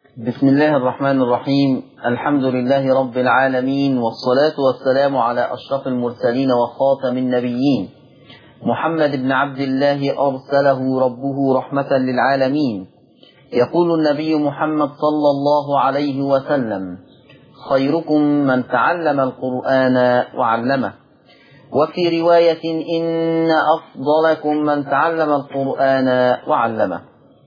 بسم الله الرحمن الرحيم الحمد لله رب العالمين والصلاة والسلام على أشرف المرسلين وخاتم النبيين محمد بن عبد الله أرسله ربه رحمة للعالمين يقول النبي محمد صلى الله عليه وسلم خيركم من تعلم القرآن وعلمه وفي رواية إن أفضلكم من تعلم القرآن وعلمه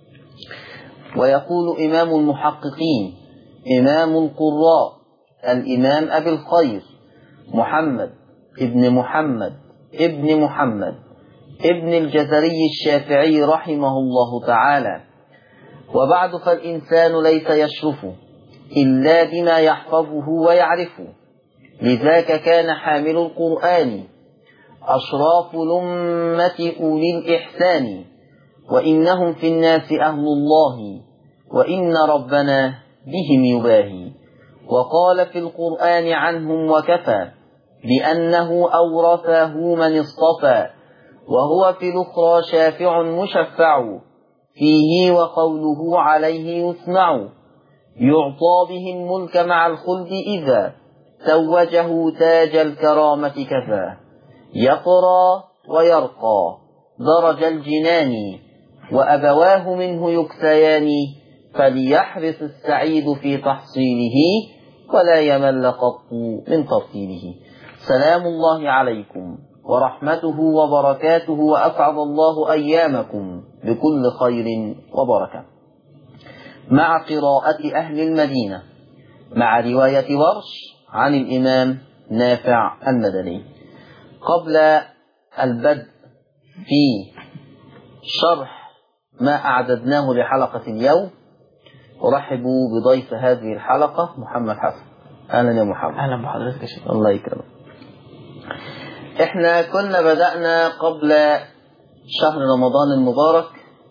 ويقول إمام المحققين إمام القراء الإمام أبي الخير محمد ابن محمد ابن محمد ابن الجزري الشافعي رحمه الله تعالى وبعد فالإنسان ليس يشرف إلا بما يحفظه ويعرفه لذاك كان حامل القرآن أشراف الأمة أولي الإحسان وإنهم في الناس أهل الله وإن ربنا بهم يباهي وقال في القرآن عنهم وكفى بأنه أورثه من اصطفى وهو في الأخرى شافع مشفع فيه وقوله عليه يسمع يعطى به الملك مع الخلد إذا توجه تاج الكرامة كفى يقرى ويرقى درج الجنان وأبواه منه يكسيان فليحرص السعيد في تحصيله ولا يمل قط من ترتيله سلام الله عليكم ورحمته وبركاته وأسعد الله أيامكم بكل خير وبركة مع قراءة أهل المدينة مع رواية ورش عن الإمام نافع المدني قبل البدء في شرح ما أعددناه لحلقة اليوم أرحب بضيف هذه الحلقة محمد حسن أهلا يا محمد أهلا بحضرتك يا شيخ الله يكرمك احنا كنا بدأنا قبل شهر رمضان المبارك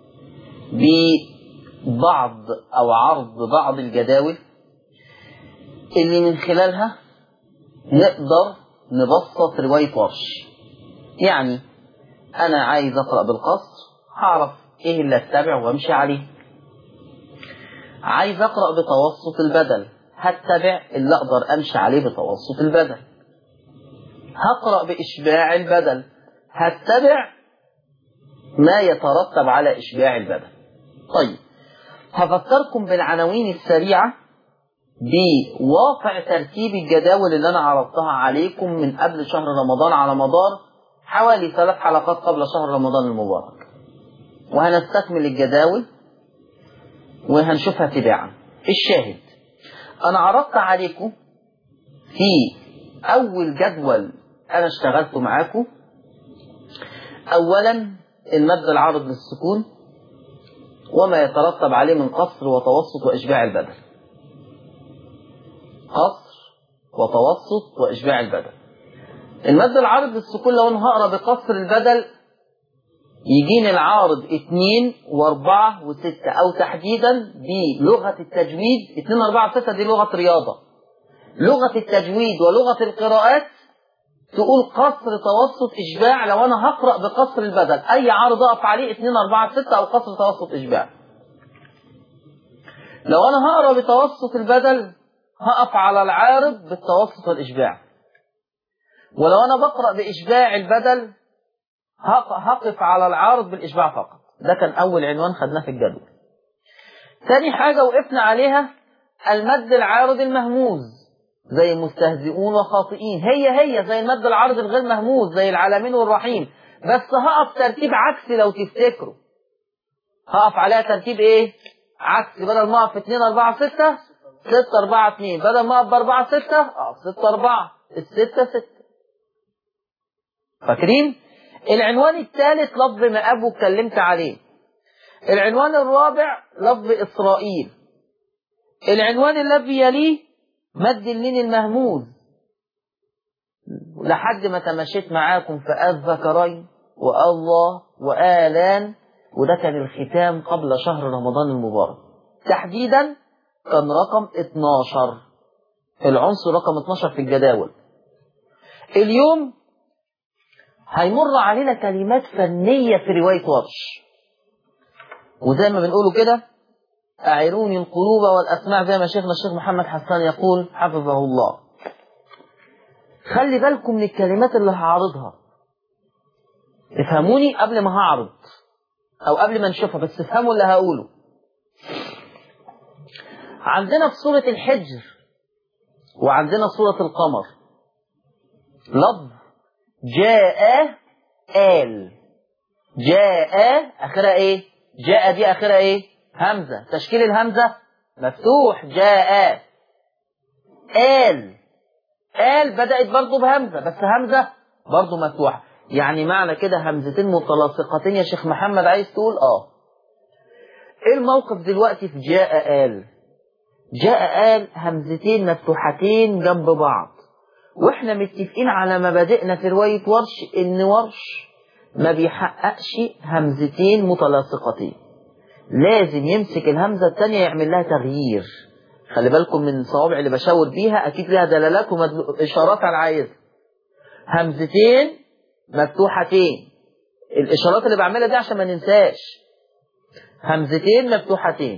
ببعض أو عرض بعض الجداول اللي من خلالها نقدر نبسط رواية ورش يعني أنا عايز أقرأ بالقصر هعرف إيه اللي أتبع وأمشي عليه عايز أقرأ بتوسط البدل هتبع اللي أقدر أمشي عليه بتوسط البدل هقرأ بإشباع البدل هتبع ما يترتب على إشباع البدل طيب هفكركم بالعناوين السريعة بواقع ترتيب الجداول اللي أنا عرضتها عليكم من قبل شهر رمضان على مدار حوالي ثلاث حلقات قبل شهر رمضان المبارك وهنستكمل الجداول وهنشوفها تباعا الشاهد أنا عرضت عليكم في أول جدول أنا اشتغلت معاكم أولا المد العارض للسكون وما يترتب عليه من قصر وتوسط وإشباع البدل قصر وتوسط وإشباع البدل المد العارض للسكون لو أنا هقرا بقصر البدل يجيني العارض اثنين واربعة وستة او تحديدا بلغة التجويد اثنين واربعة وستة دي لغة رياضة لغة التجويد ولغة القراءات تقول قصر توسط اشباع لو انا هقرأ بقصر البدل اي عارض اقف عليه اثنين اربعة ستة او قصر توسط اشباع لو انا هقرأ بتوسط البدل هقف على العارض بالتوسط والاشباع ولو انا بقرأ باشباع البدل هقف على العارض بالإشباع فقط ده كان أول عنوان خدناه في الجدول ثاني حاجة وقفنا عليها المد العارض المهموز زي مستهزئون وخاطئين هي هي زي المد العارض الغير مهموز زي العالمين والرحيم بس هقف ترتيب عكسي لو تفتكروا هقف عليها ترتيب ايه عكسي بدل ما اقف في 2 4 6 6 4 2 بدل ما اقف ب 4 6 اقف 6 4 الستة 6 فاكرين العنوان الثالث لفظ مآب اتكلمت عليه العنوان الرابع لفظ إسرائيل العنوان الذي يليه مد اللين المهموز لحد ما تمشيت معاكم في الذكرين والله وآلان وده كان الختام قبل شهر رمضان المبارك تحديدا كان رقم 12 العنصر رقم 12 في الجداول اليوم هيمر علينا كلمات فنية في رواية ورش وزي ما بنقوله كده أعروني القلوب والأسماع زي ما شيخنا الشيخ محمد حسان يقول حفظه الله خلي بالكم من الكلمات اللي هعرضها افهموني قبل ما هعرض أو قبل ما نشوفها بس افهموا اللي هقوله عندنا في سورة الحجر وعندنا سورة القمر لفظ جاء آل جاء آخرها إيه؟ جاء دي آخرها إيه؟ همزة تشكيل الهمزة مفتوح جاء آل آل بدأت برضه بهمزة بس همزة برضه مفتوحة يعني معنى كده همزتين متلاصقتين يا شيخ محمد عايز تقول اه ايه الموقف دلوقتي في جاء آل جاء آل همزتين مفتوحتين جنب بعض واحنا متفقين على مبادئنا في رواية ورش ان ورش ما بيحققش همزتين متلاصقتين لازم يمسك الهمزة التانية يعمل لها تغيير خلي بالكم من الصوابع اللي بشاور بيها اكيد لها دلالات واشارات انا عايزها همزتين مفتوحتين الاشارات اللي بعملها دي عشان ما ننساش همزتين مفتوحتين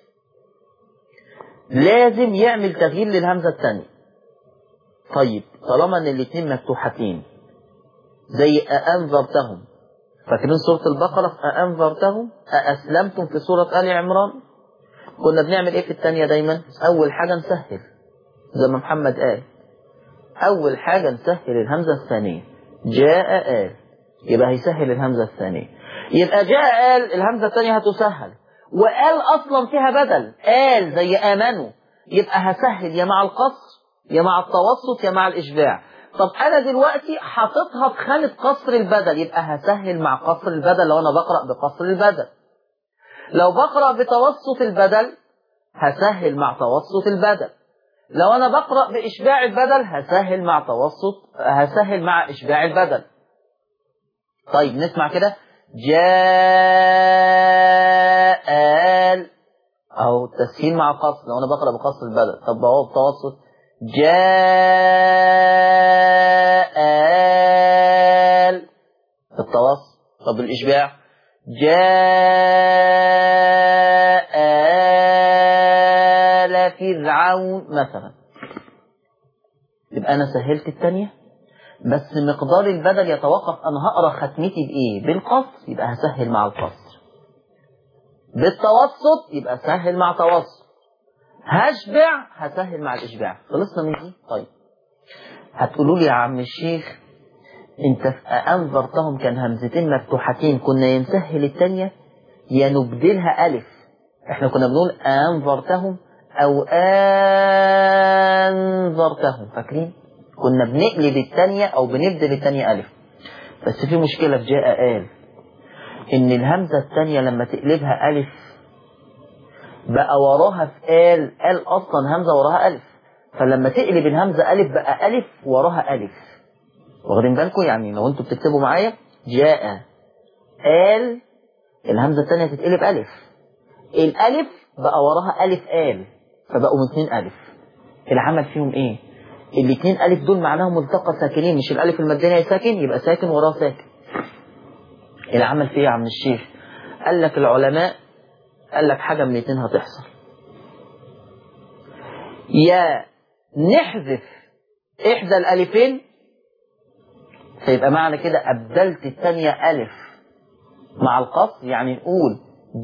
لازم يعمل تغيير للهمزة الثانية طيب طالما ان الاتنين مفتوحتين زي أأنذرتهم فاكرين سورة البقرة أأنذرتهم أأسلمتم في سورة آل عمران كنا بنعمل ايه في الثانية دايما أول حاجة نسهل زي ما محمد قال أول حاجة نسهل الهمزة الثانية جاء آل يبقى هيسهل الهمزة الثانية يبقى جاء آل الهمزة الثانية هتسهل وآل أصلا فيها بدل آل زي آمنوا يبقى هسهل يا مع القصر يا مع التوسط يا مع الإشباع طب أنا دلوقتي حاططها في خانة قصر البدل يبقى هسهل مع قصر البدل لو أنا بقرأ بقصر البدل لو بقرأ بتوسط البدل هسهل مع توسط البدل لو أنا بقرأ بإشباع البدل هسهل مع توسط هسهل مع إشباع البدل طيب نسمع كده جاء آل أو تسهيل مع قصر لو أنا بقرأ بقصر البدل طب هو بتوسط جاء آل التوسط طب الإشباع جاء آل فرعون مثلا يبقى أنا سهلت الثانية بس مقدار البدل يتوقف أنا هقرأ ختمتي بإيه بالقصر يبقى هسهل مع القصر بالتوسط يبقى سهل مع توسط هشبع هسهل مع الإشباع خلصنا من دي طيب هتقولوا لي يا عم الشيخ انت أنظرتهم كان همزتين مفتوحتين كنا ينسهل الثانية يا نبدلها ألف احنا كنا بنقول أنظرتهم أو أنظرتهم فاكرين كنا بنقلب الثانية أو بنبدل الثانية ألف بس في مشكلة في جاء قال إن الهمزة الثانية لما تقلبها ألف بقى وراها في قال قال أصلا همزة وراها ألف فلما تقلب الهمزة ألف بقى ألف وراها ألف واخدين بالكم يعني لو انتوا بتكتبوا معايا جاء قال الهمزة الثانية تتقلب ألف الألف بقى وراها ألف قال فبقوا اثنين ألف العمل فيهم إيه؟ الاثنين ألف دول معناهم ملتقى ساكنين مش الألف المادية ساكن يبقى ساكن وراه ساكن العمل فيه يا عم الشيخ قال لك العلماء قال لك حاجة من الاثنين هتحصل يا نحذف إحدى الألفين فيبقى معنى كده أبدلت الثانية ألف مع القصر يعني نقول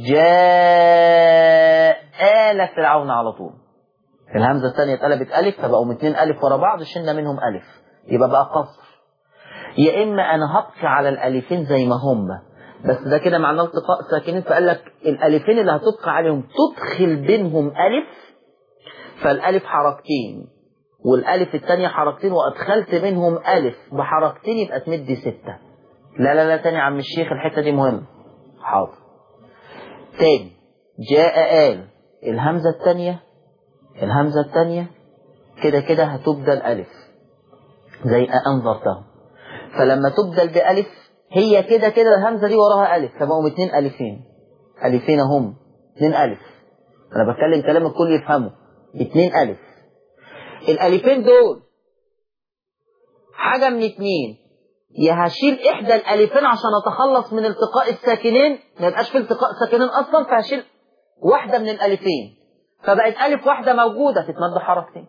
جاء آل فرعون على طول الهمزة الثانية اتقلبت ألف فبقوا اثنين ألف ورا بعض شلنا منهم ألف يبقى بقى قصر يا إما أنا هبقي على الألفين زي ما هم بس ده كده معناه التقاء ساكنين فقال لك الألفين اللي هتبقى عليهم تدخل بينهم ألف فالألف حركتين والألف الثانية حركتين وأدخلت منهم ألف بحركتين يبقى تمد ستة لا لا لا تاني يا عم الشيخ الحتة دي مهمة حاضر تاني جاء آل الهمزة الثانية الهمزة الثانية كده كده هتبدل ألف زي أنظرتهم فلما تبدل بألف هي كده كده الهمزة دي وراها ألف فبقوا اتنين ألفين ألفين هم اتنين ألف أنا بتكلم كلام الكل يفهمه اتنين ألف الألفين دول حاجة من اتنين يا هشيل إحدى الألفين عشان أتخلص من التقاء الساكنين ما يبقاش في التقاء ساكنين أصلا فهشيل واحدة من الألفين فبقت ألف واحدة موجودة تتمد حركتين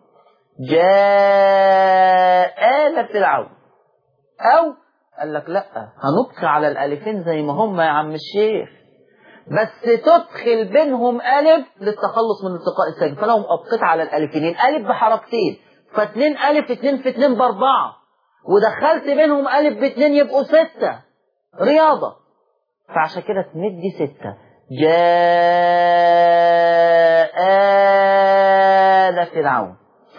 جاء آل فرعون أو قال لك لا هنبقي على الألفين زي ما هم يا عم الشيخ بس تدخل بينهم ألف للتخلص من التقاء الساكن فلو أبقيت على الألفين الألف بحركتين فاتنين ألف اتنين في اتنين بأربعة ودخلت بينهم ألف باتنين يبقوا ستة رياضة فعشان كده تمدي ستة جاء آل فرعون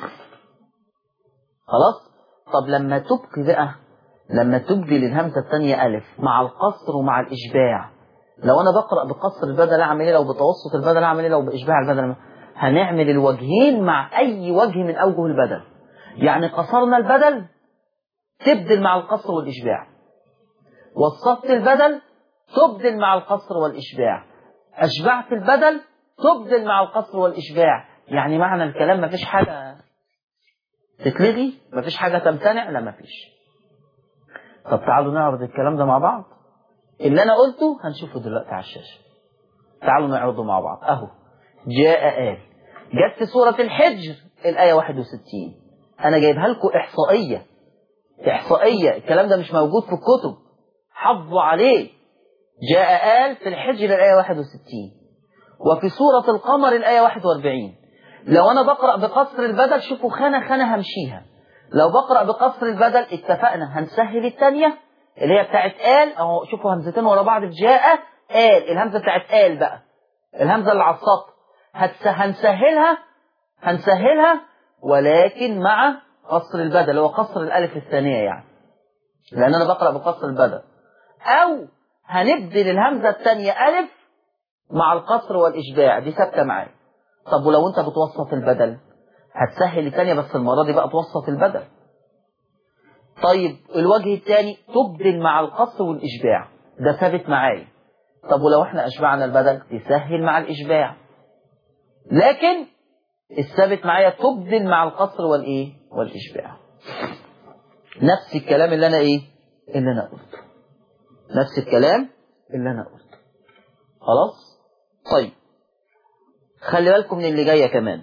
خلاص طب لما تبقي بقى لما تبدي للهمزة الثانية ألف مع القصر ومع الإشباع لو أنا بقرأ بقصر البدل أعمل إيه لو بتوسط البدل أعمل إيه لو بإشباع البدل هنعمل الوجهين مع أي وجه من أوجه البدل يعني قصرنا البدل تبدل مع القصر والإشباع وسطت البدل تبدل مع القصر والإشباع أشبعت البدل تبدل مع القصر والإشباع يعني معنى الكلام ما فيش حاجة تتلغي ما فيش حاجة تمتنع لا ما فيش طب تعالوا نعرض الكلام ده مع بعض اللي أنا قلته هنشوفه دلوقتي على الشاشة تعالوا نعرضه مع بعض أهو جاء آل جت في سورة الحجر الآية 61 أنا جايبها لكم إحصائية إحصائية الكلام ده مش موجود في الكتب حافظوا عليه جاء آل في الحجر الآية 61 وفي سورة القمر الآية 41 لو أنا بقرأ بقصر البدل شوفوا خانة خانة همشيها لو بقرأ بقصر البدل اتفقنا هنسهل الثانية اللي هي بتاعت آل أهو شوفوا همزتين ورا بعض في جاء آل الهمزة بتاعت آل بقى الهمزة اللي على السطر هنسهلها هنسهلها ولكن مع قصر البدل هو قصر الألف الثانية يعني لأن أنا بقرأ بقصر البدل أو هنبدل الهمزة الثانية ألف مع القصر والإشباع دي ثابتة معايا طب ولو أنت بتوسط البدل هتسهل الثانية بس المرة دي بقى توسط البدل طيب الوجه الثاني تبدل مع القصر والإشباع ده ثابت معايا طب ولو احنا أشبعنا البدل تسهل مع الإشباع لكن الثابت معايا تبدل مع القصر والإيه والإشباع نفس الكلام اللي أنا إيه اللي أنا قلته نفس الكلام اللي أنا قلته خلاص طيب خلي بالكم من اللي جاية كمان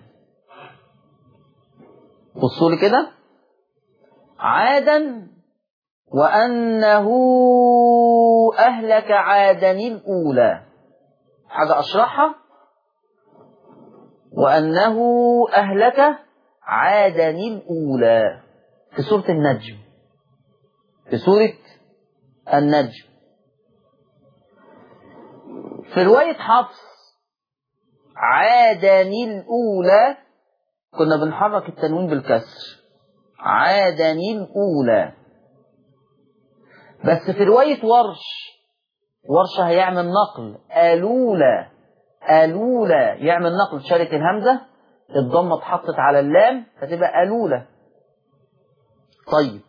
بصوا لي كده عادا وأنه أهلك عادا الأولى حاجة أشرحها وأنه أهلك عادا الأولى في سورة النجم في سورة النجم في رواية حفص عادا الأولى كنا بنحرك التنوين بالكسر عادا الأولى بس في رواية ورش ورش هيعمل نقل ألولى ألولى يعمل نقل شارك الهمزة الضمة اتحطت على اللام فتبقى ألولى طيب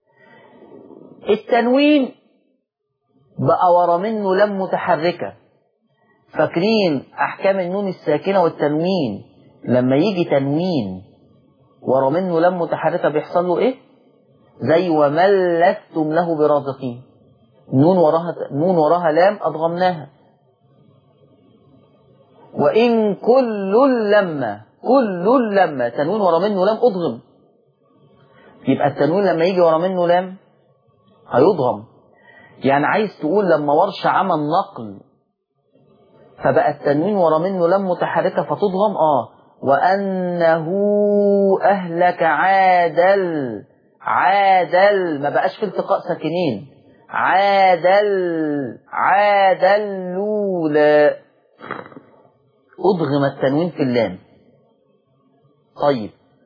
التنوين بقى ورا منه لم متحركة فاكرين أحكام النون الساكنة والتنوين لما يجي تنوين ورا منه لم متحركة بيحصل له إيه؟ زي ومن لستم له برازقين نون وراها نون وراها لام أضغمناها وإن كل لما كل لما تنوين ورا منه لام أضغم يبقى التنوين لما يجي ورا منه لام هيضغم يعني عايز تقول لما ورش عمل نقل فبقى التنوين ورا منه لام متحركة فتضغم اه وأنه أهلك عادل عادل ما بقاش في التقاء ساكنين عادل عادل لولا أضغم التنوين في اللام طيب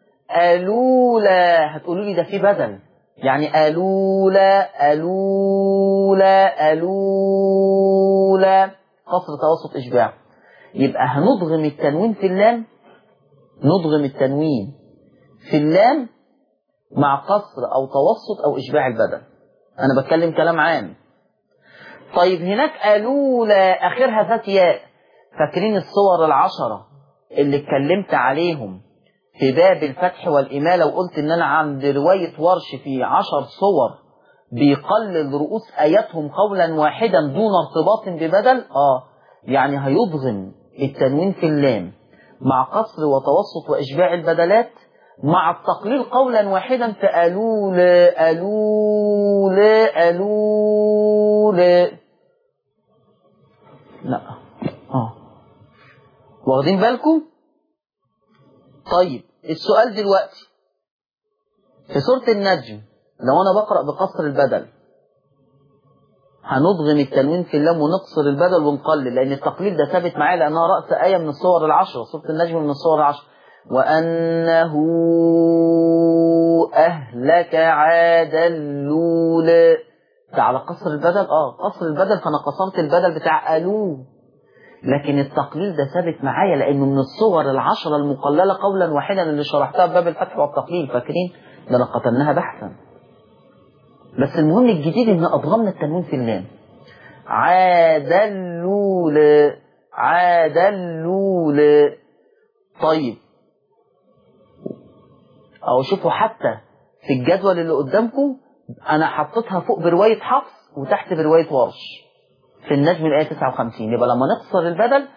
ألولا هتقولوا لي ده في بدل يعني ألولا ألولا ألولا قصر توسط إشباع يبقى هنضغم التنوين في اللام نضغم التنوين في اللام مع قصر أو توسط أو إشباع البدل أنا بتكلم كلام عام طيب هناك ألولا آخرها ذات ياء فاكرين الصور العشرة اللي اتكلمت عليهم في باب الفتح والإمالة وقلت إن أنا عند رواية ورش في عشر صور بيقلل رؤوس آياتهم قولا واحدا دون ارتباط ببدل آه يعني هيضغم التنوين في اللام مع قصر وتوسط وإشباع البدلات مع التقليل قولا واحدا في ألول ألول ألول لا اه واخدين بالكم طيب السؤال دلوقتي في سورة النجم لو أنا بقرأ بقصر البدل هنضغم التنوين في اللام ونقصر البدل ونقلل لأن التقليل ده ثابت معايا لأنها رأس آية من الصور العشرة سورة النجم من الصور العشرة وأنه أهلك عاد اللول ده على قصر البدل اه قصر البدل فأنا قصرت البدل بتاع ألو لكن التقليل ده ثابت معايا لأنه من الصور العشرة المقللة قولا واحدا اللي شرحتها بباب الفتح والتقليل فاكرين ده أنا قتلناها بحثا بس المهم الجديد ان اضغمنا التنوين في اللام عادلول عادلول طيب او شوفوا حتى في الجدول اللي قدامكم انا حطيتها فوق برواية حفص وتحت برواية ورش في النجم الآية 59 يبقى لما نقصر البدل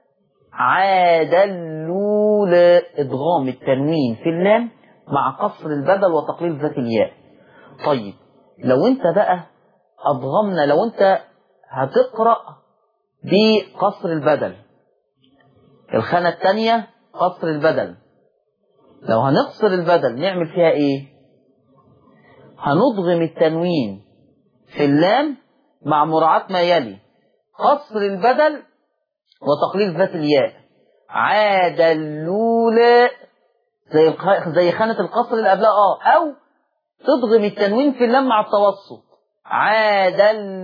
عادلول ادغام التنوين في اللام مع قصر البدل وتقليل ذات الياء طيب لو انت بقى اضغمنا لو انت هتقرأ بقصر البدل الخانة الثانية قصر البدل لو هنقصر البدل نعمل فيها ايه هنضغم التنوين في اللام مع مراعاة ما يلي قصر البدل وتقليل ذات الياء عاد اللولى زي زي خانة القصر اللي قبلها اه او تضغم التنوين في اللام مع التوسط عاد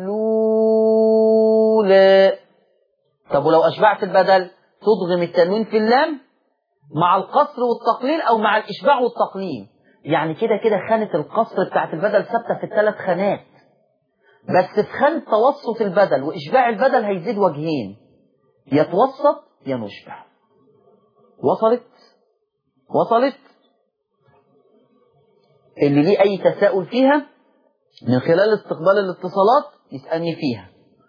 اللولى طب ولو أشبعت البدل تضغم التنوين في اللام مع القصر والتقليل أو مع الإشباع والتقليل يعني كده كده خانة القصر بتاعت البدل ثابتة في الثلاث خانات بس في خانة توسط البدل وإشباع البدل هيزيد وجهين يتوسط يا نشبع وصلت وصلت اللي ليه أي تساؤل فيها من خلال استقبال الاتصالات يسألني فيها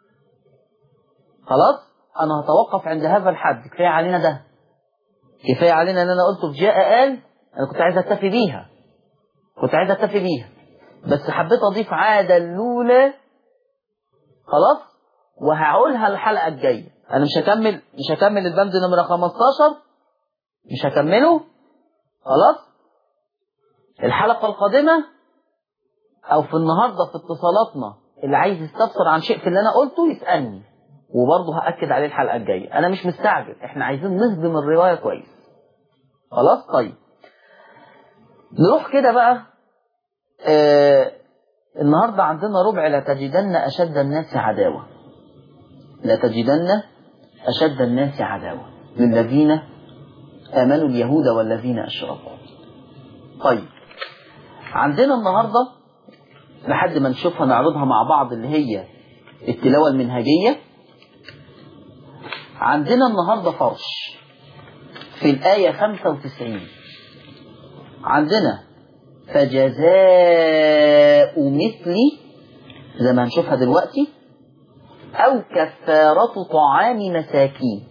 خلاص أنا هتوقف عند هذا الحد كفاية علينا ده كفاية علينا أن أنا قلت في جاء قال أنا كنت عايز أتفي بيها كنت عايز أتفي بيها بس حبيت أضيف عادة الأولى خلاص وهقولها الحلقة الجاية أنا مش هكمل مش هكمل البند نمرة 15 مش هكمله خلاص الحلقة القادمة أو في النهاردة في اتصالاتنا اللي عايز يستفسر عن شيء في اللي أنا قلته يسألني وبرضه هأكد عليه الحلقة الجاية أنا مش مستعجل إحنا عايزين نهضم الرواية كويس خلاص طيب نروح كده بقى آه النهاردة عندنا ربع لا تجدن أشد الناس عداوة لا تجدن أشد الناس عداوة للذين آمنوا اليهود والذين أشركوا طيب عندنا النهاردة لحد ما نشوفها نعرضها مع بعض اللي هي التلاوة المنهجية عندنا النهاردة فرش في الآية 95 عندنا فجزاء مثل زي ما هنشوفها دلوقتي أو كفارة طعام مساكين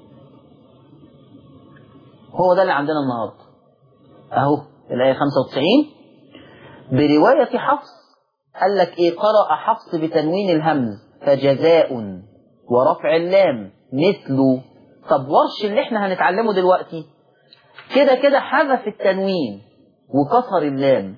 هو ده اللي عندنا النهاردة أهو الآية 95 برواية حفص قال لك إيه قرأ حفص بتنوين الهمز فجزاء ورفع اللام مثل طب ورش اللي احنا هنتعلمه دلوقتي كده كده حذف التنوين وكسر اللام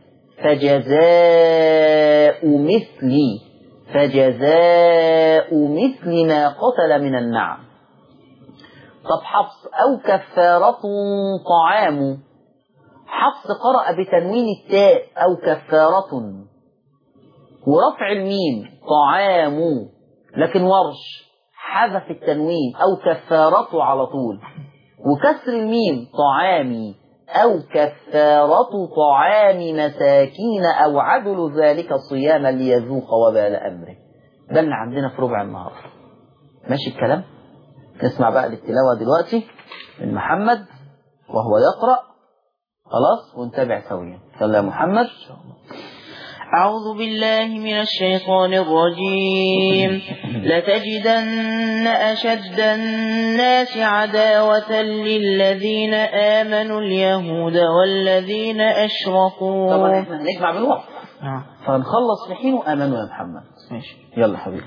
فجزاء مثلي فجزاء مثل ما قتل من النعم طب حفص أو كفارة طعام حفص قرأ بتنوين التاء أو كفارة ورفع الميم طعام لكن ورش حذف التنوين أو كفارته على طول وكسر الميم طعامي أو كفارة طعام مساكين أو عدل ذلك صياما ليذوق وبال أمره ده اللي عندنا في ربع النهار ماشي الكلام نسمع بقى التلاوة دلوقتي من محمد وهو يقرأ خلاص ونتابع سويا يلا يا محمد أعوذ بالله من الشيطان الرجيم لتجدن أشد الناس عداوة للذين آمنوا اليهود والذين أشركوا طبعا احنا هنجمع بالوقت نعم فنخلص في حين وامنوا يا محمد ماشي يلا حبيبي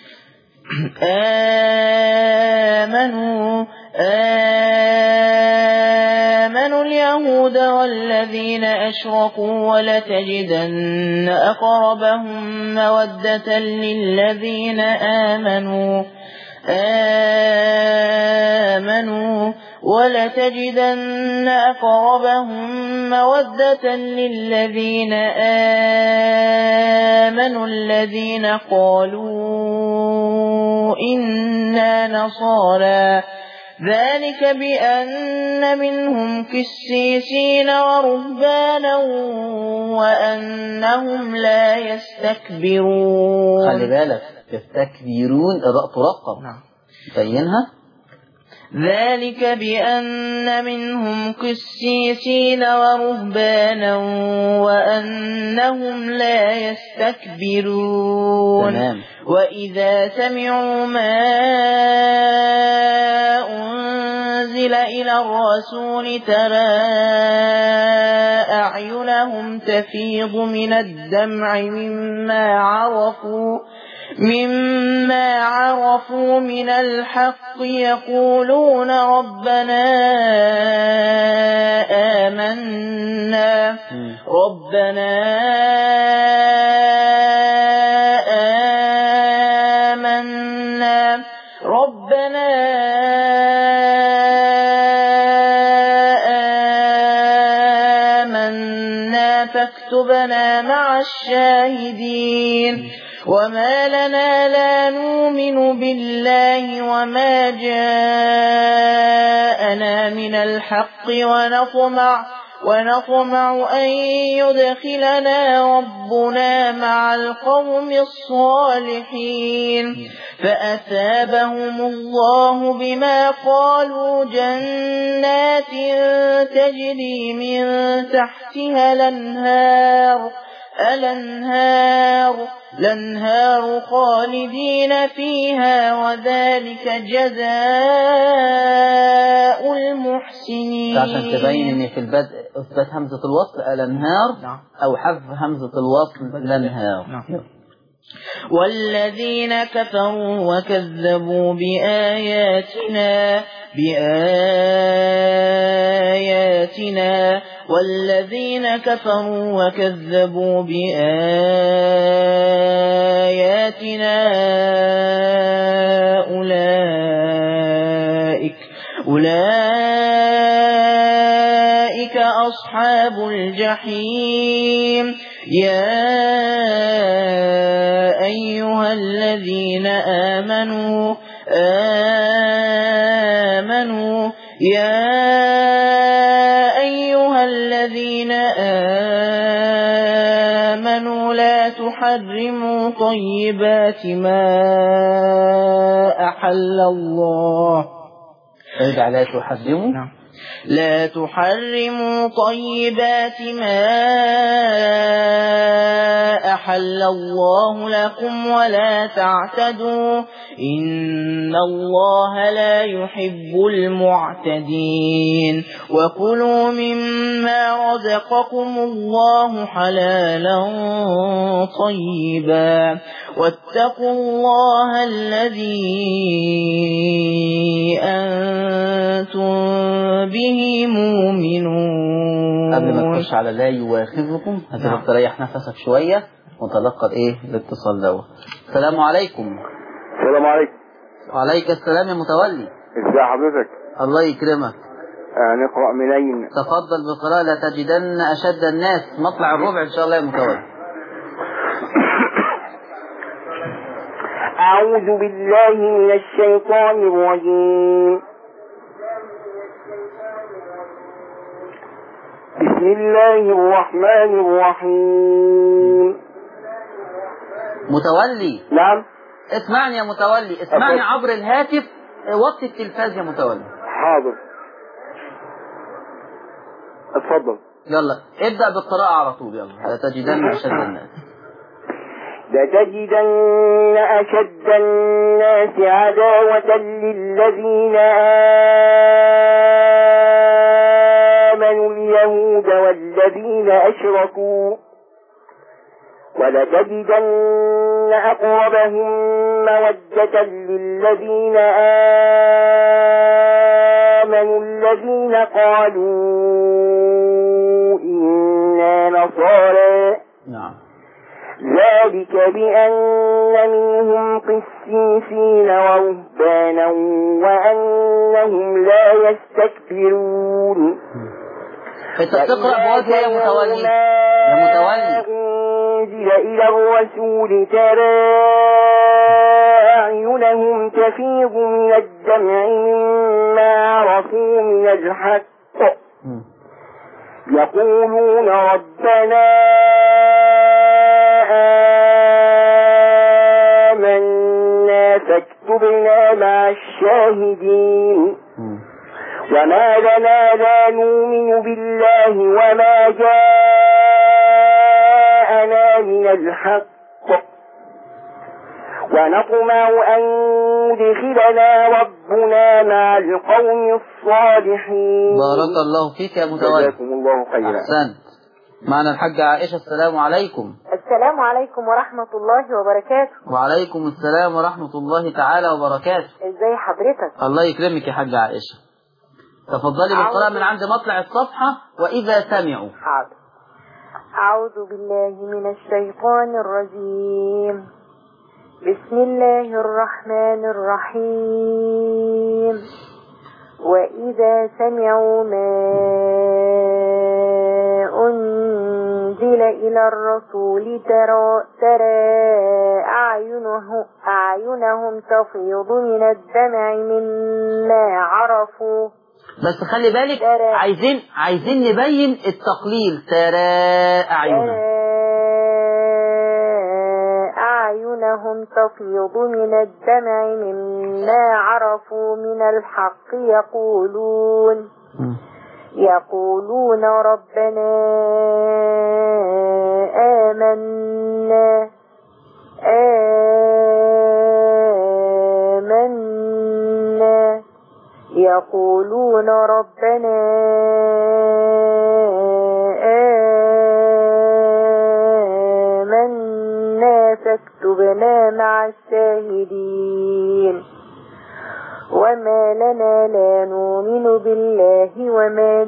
آمنوا آمنوا اليهود والذين أشركوا ولتجدن أقربهم مودة للذين آمنوا آمنوا ولتجدن أقربهم مودة للذين آمنوا الذين قالوا إنا نصارى ذلك بأن منهم كسيسين ورهبانا وأنهم لا يستكبرون خلي بالك تستكبرون الراء ترقب نعم بينها ذلك بأن منهم قسيسين ورهبانا وأنهم لا يستكبرون تمام وإذا سمعوا ما أنزل إلى الرسول ترى أعينهم تفيض من الدمع مما عرفوا مما عرفوا من الحق يقولون ربنا آمنا مم. ربنا آمنا ربنا آمنا فاكتبنا مع الشاهدين وما لنا لا نؤمن بالله وما جاءنا من الحق ونطمع ونطمع أن يدخلنا ربنا مع القوم الصالحين فأثابهم الله بما قالوا جنات تجري من تحتها الأنهار الأنهار الأنهار خالدين فيها وذلك جزاء المحسنين عشان تبين ان في البدء اثبت همزه الوصل الانهار نعم. او حذف همزه الوصل الانهار نعم. والذين كفروا وكذبوا بآياتنا بآياتنا والذين كفروا وكذبوا بآياتنا أولئك أولئك أصحاب الجحيم يا أيها الذين آمنوا آمنوا يا أيها الذين آمنوا لا تحرموا طيبات ما أحل الله ارجع لا تحرموا نعم لا تحرموا طيبات ما أحل الله لكم ولا تعتدوا إن الله لا يحب المعتدين وكلوا مما رزقكم الله حلالا طيبا واتقوا الله الذي أنتم به مؤمنون قبل ما تخش على لا يواخذكم هتبقى نعم. تريح نفسك شويه وتلقى ايه الاتصال دوت السلام عليكم السلام عليكم وعليك السلام يا متولي ازي حضرتك الله يكرمك آه نقرأ منين تفضل بقراءة لتجدن أشد الناس مطلع الربع إن شاء الله يا متولي أعوذ بالله من الشيطان الرجيم بسم الله الرحمن الرحيم متولي نعم اسمعني يا متولي اسمعني أفضل. عبر الهاتف وقت التلفاز يا متولي حاضر اتفضل يلا ابدأ بالقراءة على طول يلا لتجدن أشد الناس لتجدن أشد الناس عداوة للذين آمنوا اليهود والذين أشركوا ولتجدن أقربهم مودة للذين آمنوا الذين قالوا إنا نصارى نعم ذلك بأن منهم قسيسين ورهبانا وأنهم لا يستكبرون انت بتقرأ بوجه يا متولي يا متولي أنزل إلى الرسول ترى أعينهم تفيض من الدمع مما عرفوا من الحق مم. يقولون ربنا آمنا فاكتبنا مع الشاهدين مم. وما لنا لا نؤمن بالله وما جاءنا من الحق ونطمع أن يدخلنا ربنا مع القوم الصالحين بارك الله فيك يا متولي جزاكم الله خيرا أحسنت معنا الحاجة عائشة السلام عليكم السلام عليكم ورحمة الله وبركاته وعليكم السلام ورحمة الله تعالى وبركاته ازاي حضرتك الله يكرمك يا حاجة عائشة تفضلي بالقراءة من عند مطلع الصفحة وإذا سمعوا حاضر أعوذ بالله من الشيطان الرجيم بسم الله الرحمن الرحيم وإذا سمعوا ما أنزل إلى الرسول ترى, ترى أعينه أعينهم تفيض من الدمع مما عرفوا بس خلي بالك ترى. عايزين عايزين نبين التقليل ترى أعيننا أعينهم تفيض من الدمع مما عرفوا من الحق يقولون يقولون ربنا آمنا آمنا يقولون ربنا آمنا فاكتبنا مع الشاهدين وما لنا لا نؤمن بالله وما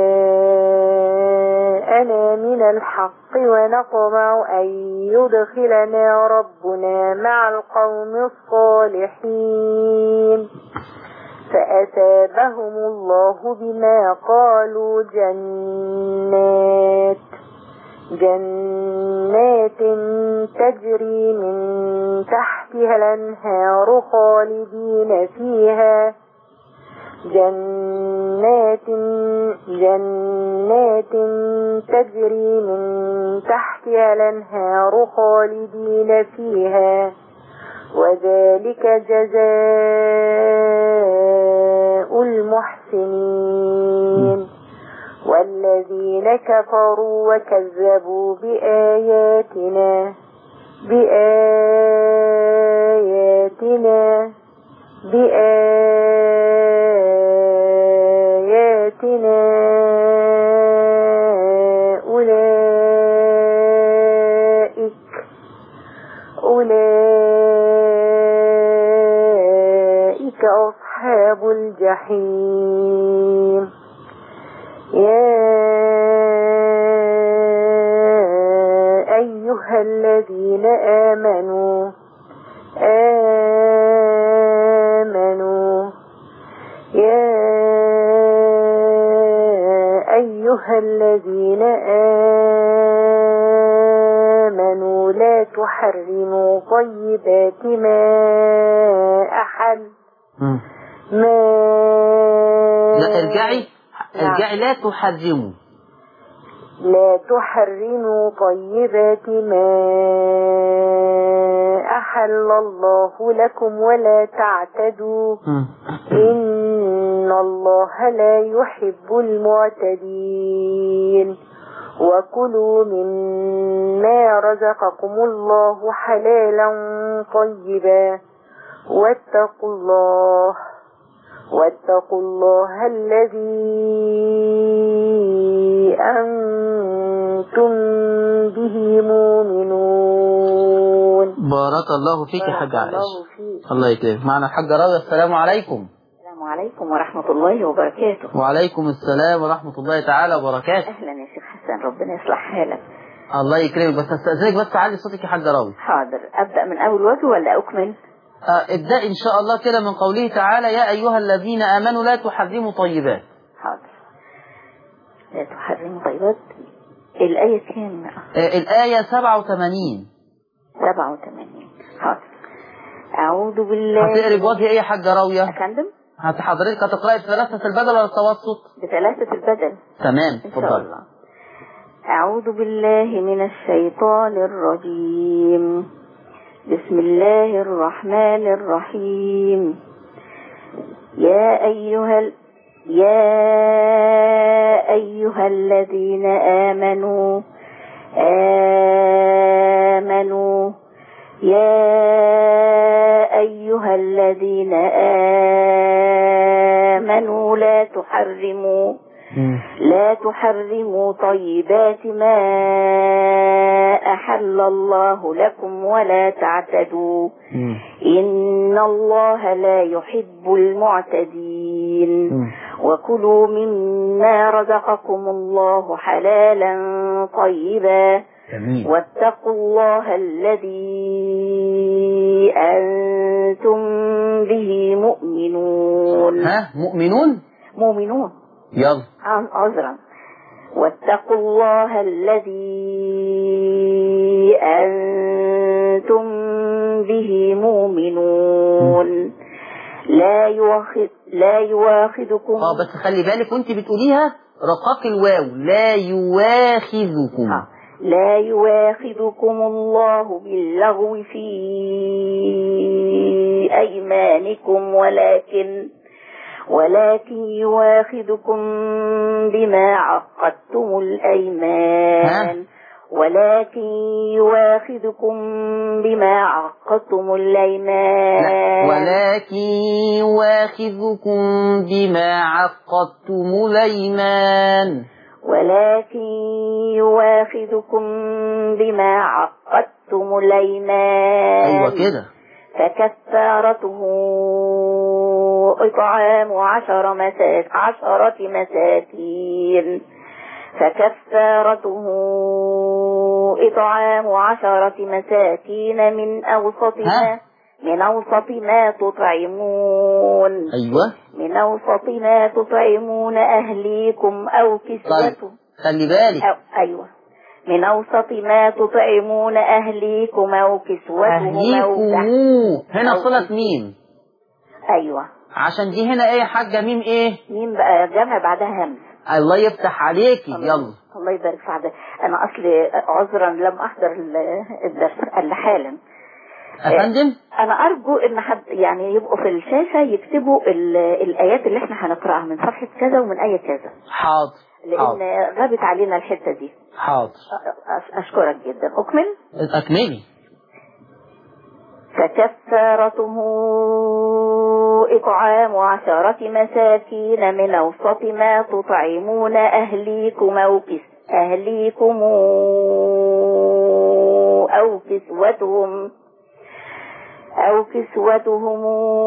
جاءنا من الحق ونطمع أن يدخلنا ربنا مع القوم الصالحين فأثابهم الله بما قالوا جنات جنات تجري من تحتها الأنهار خالدين فيها جنات جنات تجري من تحتها الأنهار خالدين فيها وذلك جزاء المحسنين والذين كفروا وكذبوا بآياتنا بآياتنا بآياتنا أولئك أولئك أصحاب الجحيم يا أيها الذين آمنوا آمنوا يا أيها الذين آمنوا لا تحرموا طيبات ما أحل ما لا ارجعي نعم. ارجعي لا تحرموا لا تحرموا طيبات ما أحل الله لكم ولا تعتدوا إن الله لا يحب المعتدين وكلوا مما رزقكم الله حلالا طيبا واتقوا الله واتقوا الله الذي أنتم به مؤمنون بارك الله فيك يا حاج بارك عائشة الله فيك الله يكرمك معنا الحاجة راضية السلام عليكم السلام عليكم ورحمة الله وبركاته وعليكم السلام ورحمة الله تعالى وبركاته أهلا يا شيخ حسن ربنا يصلح حالك الله يكرمك بس استاذنك بس تعلي صوتك يا حاج راوي حاضر أبدأ من أول وجه ولا أكمل آه، ابدأ إن شاء الله كده من قوله تعالى يا أيها الذين آمنوا لا تحرموا طيبات حاضر لا تحرموا طيبات الآية كام آه، الآية 87 87 حاضر أعوذ بالله هتقري بوجه إيه يا حاجة راوية أفندم هت- حضرتك هتقرأي بثلاثة البدل ولا التوسط بثلاثة البدل تمام إن شاء اتفضل الله أعوذ بالله من الشيطان الرجيم بسم الله الرحمن الرحيم يا أيها ال... يا أيها الذين آمنوا آمنوا يا أيها الذين آمنوا لا تحرموا لا تحرموا طيبات ما أحل الله لكم ولا تعتدوا إن الله لا يحب المعتدين وكلوا مما رزقكم الله حلالا طيبا جميل واتقوا الله الذي أنتم به مؤمنون ها مؤمنون مؤمنون يلا عن- عذرا واتقوا الله الذي أنتم به مؤمنون لا يواخذ لا يواخذكم اه بس خلي بالك وانت بتقوليها رقاق الواو لا يواخذكم آه. لا يواخذكم الله باللغو في أيمانكم ولكن ولكن يواخذكم بما عقدتم الأيمان ولكن يواخذكم بما عقدتم لا، الأيمان ولكن يواخذكم بما عقدتم الأيمان ولكن يواخذكم بما عقدتم الأيمان أيوة كده فكفارته إطعام عشر مساك عشرة مساكين فكفارته إطعام عشرة مساكين من أوسط ما ها؟ من أوسط ما تطعمون أيوة من أوسط ما تطعمون أهليكم أو طيب كسوتهم خلي بالك أو أيوة من أوسط ما تطعمون أهليكم أو كسوتهم أو أهليكم تحت هنا أو صلة مين أيوة عشان دي هنا ايه يا حاجة ميم ايه مين بقى جمع بعدها همز الله يفتح عليكي الله- يلا الله يبارك في عدد أنا أصلي عذرا لم أحضر ال- الدرس إلا حالا أفندم أنا أرجو إن حد يعني يبقوا في الشاشة يكتبوا ال- الآيات اللي إحنا هنقرأها من صفحة كذا ومن آية كذا حاضر حاضر لأن غابت علينا الحتة دي حاضر أ- أشكرك جدا أكمل أكملي فكفارته إطعام عشرة مساكين من أوسط ما تطعمون أهليكم أو كس أهليكم أو كسوتهم أو كسوتهم